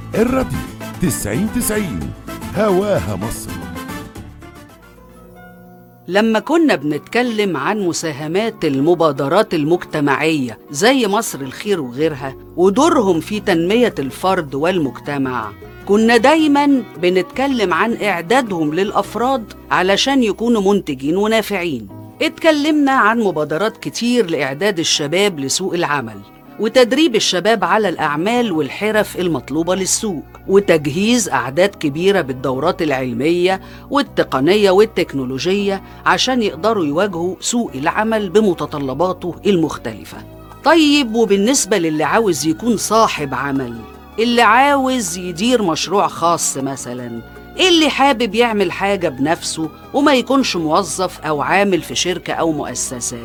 الراديو 90 90 هواها مصر لما كنا بنتكلم عن مساهمات المبادرات المجتمعية زي مصر الخير وغيرها ودورهم في تنمية الفرد والمجتمع كنا دايما بنتكلم عن إعدادهم للأفراد علشان يكونوا منتجين ونافعين اتكلمنا عن مبادرات كتير لإعداد الشباب لسوق العمل وتدريب الشباب على الأعمال والحرف المطلوبة للسوق وتجهيز أعداد كبيرة بالدورات العلمية والتقنية والتكنولوجية عشان يقدروا يواجهوا سوق العمل بمتطلباته المختلفة طيب وبالنسبة للي عاوز يكون صاحب عمل اللي عاوز يدير مشروع خاص مثلا اللي حابب يعمل حاجة بنفسه وما يكونش موظف أو عامل في شركة أو مؤسسة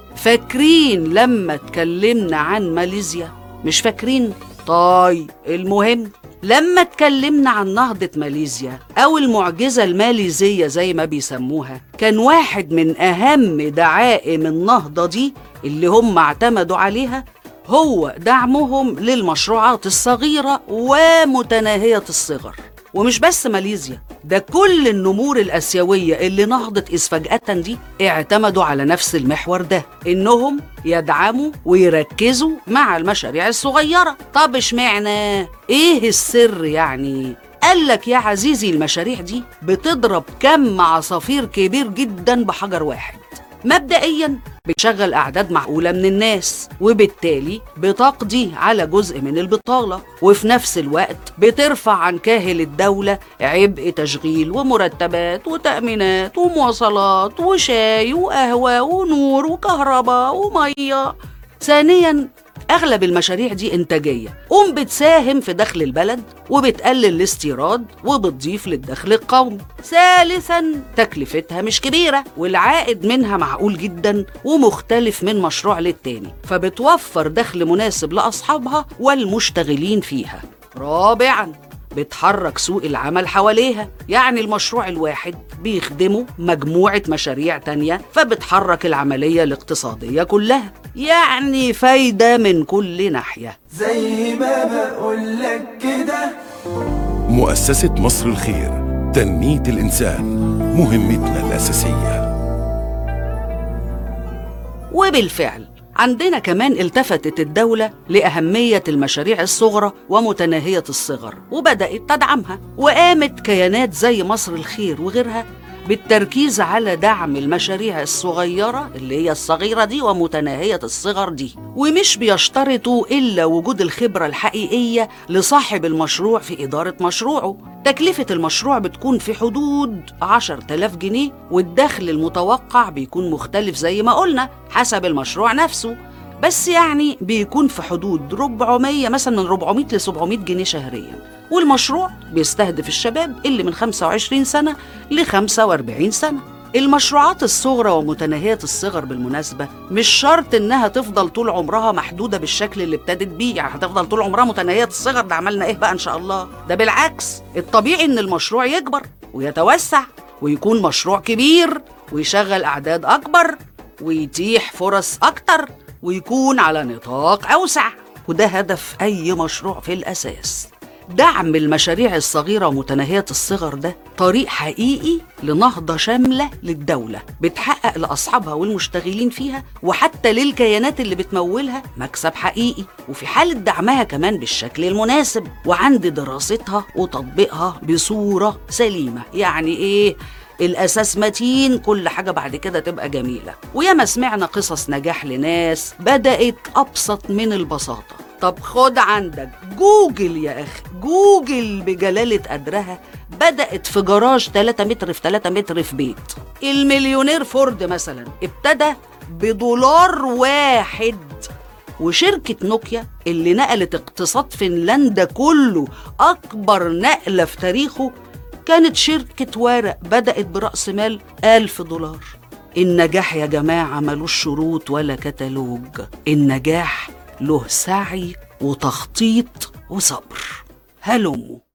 فاكرين لما اتكلمنا عن ماليزيا مش فاكرين طيب المهم لما اتكلمنا عن نهضة ماليزيا أو المعجزة الماليزية زي ما بيسموها كان واحد من أهم دعائم النهضة دي اللي هم اعتمدوا عليها هو دعمهم للمشروعات الصغيرة ومتناهية الصغر ومش بس ماليزيا ده كل النمور الآسيوية اللي نهضت إذ فجأة دي اعتمدوا على نفس المحور ده إنهم يدعموا ويركزوا مع المشاريع الصغيرة طب اشمعنى؟ إيه السر يعني؟ قالك يا عزيزي المشاريع دي بتضرب كم عصافير كبير جدا بحجر واحد مبدئيا بتشغل أعداد معقولة من الناس وبالتالي بتقضي على جزء من البطالة وفي نفس الوقت بترفع عن كاهل الدولة عبء تشغيل ومرتبات وتأمينات ومواصلات وشاي وقهوة ونور وكهرباء ومية ثانيا أغلب المشاريع دي إنتاجية قوم بتساهم في دخل البلد وبتقلل الاستيراد وبتضيف للدخل القومي ثالثا تكلفتها مش كبيرة والعائد منها معقول جدا ومختلف من مشروع للتاني فبتوفر دخل مناسب لأصحابها والمشتغلين فيها رابعا بتحرك سوق العمل حواليها يعني المشروع الواحد بيخدمه مجموعة مشاريع تانية فبتحرك العملية الاقتصادية كلها يعني فايدة من كل ناحية زي ما بقولك كده مؤسسة مصر الخير تنمية الإنسان مهمتنا الأساسية وبالفعل عندنا كمان التفتت الدولة لأهمية المشاريع الصغرى ومتناهية الصغر وبدأت تدعمها وقامت كيانات زي مصر الخير وغيرها بالتركيز على دعم المشاريع الصغيرة اللي هي الصغيرة دي ومتناهية الصغر دي ومش بيشترطوا إلا وجود الخبرة الحقيقية لصاحب المشروع في إدارة مشروعه تكلفة المشروع بتكون في حدود 10000 جنيه والدخل المتوقع بيكون مختلف زي ما قلنا حسب المشروع نفسه بس يعني بيكون في حدود 400 مثلا من 400 ل 700 جنيه شهريا والمشروع بيستهدف الشباب اللي من 25 سنة ل 45 سنة المشروعات الصغرى ومتناهية الصغر بالمناسبة مش شرط إنها تفضل طول عمرها محدودة بالشكل اللي ابتدت بيه يعني هتفضل طول عمرها متناهية الصغر ده عملنا إيه بقى إن شاء الله ده بالعكس الطبيعي إن المشروع يكبر ويتوسع ويكون مشروع كبير ويشغل أعداد أكبر ويتيح فرص أكتر ويكون على نطاق أوسع وده هدف أي مشروع في الأساس دعم المشاريع الصغيرة ومتناهية الصغر ده طريق حقيقي لنهضة شاملة للدولة بتحقق لأصحابها والمشتغلين فيها وحتى للكيانات اللي بتمولها مكسب حقيقي وفي حالة دعمها كمان بالشكل المناسب وعند دراستها وتطبيقها بصورة سليمة يعني إيه؟ الأساس متين كل حاجة بعد كده تبقى جميلة وياما سمعنا قصص نجاح لناس بدأت أبسط من البساطة طب خد عندك جوجل يا أخي جوجل بجلالة قدرها بدأت في جراج 3 متر في 3 متر في بيت المليونير فورد مثلا ابتدى بدولار واحد وشركة نوكيا اللي نقلت اقتصاد فنلندا كله أكبر نقلة في تاريخه كانت شركة ورق بدأت برأس مال ألف دولار النجاح يا جماعة ملوش شروط ولا كتالوج النجاح له سعي وتخطيط وصبر هلموا